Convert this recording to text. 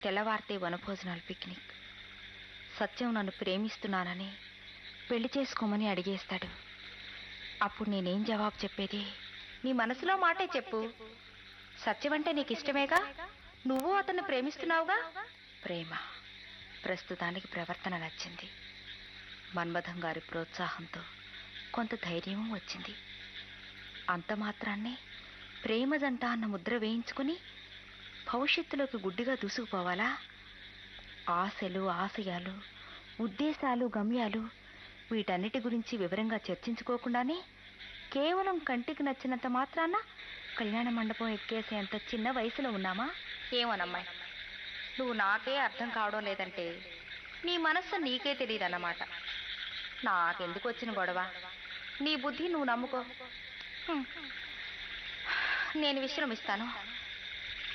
తెల్లవారితే వనభోజనాలు పిక్నిక్ సత్యం నన్ను ప్రేమిస్తున్నానని పెళ్లి చేసుకోమని అడిగేస్తాడు అప్పుడు నేనేం జవాబు చెప్పేది నీ మనసులో మాటే చెప్పు సత్యం అంటే నీకు ఇష్టమేగా నువ్వు అతన్ని ప్రేమిస్తున్నావుగా ప్రేమ ప్రస్తుతానికి ప్రవర్తన నచ్చింది మన్మథం గారి ప్రోత్సాహంతో కొంత ధైర్యం వచ్చింది అంత మాత్రాన్నే ప్రేమ జంట అన్న ముద్ర వేయించుకుని భవిష్యత్తులోకి గుడ్డిగా దూసుకుపోవాలా ఆశలు ఆశయాలు ఉద్దేశాలు గమ్యాలు వీటన్నిటి గురించి వివరంగా చర్చించుకోకుండానే కేవలం కంటికి నచ్చినంత మాత్రాన కళ్యాణ మండపం ఎక్కేసేంత చిన్న వయసులో ఉన్నామా ఏమోనమ్మాయి నువ్వు నాకే అర్థం కావడం లేదంటే నీ మనస్సు నీకే తెలియదన్నమాట నాకెందుకు వచ్చిన గొడవ నీ బుద్ధి నువ్వు నమ్ముకో హ్మ్. నేను విశ్రమిస్తాను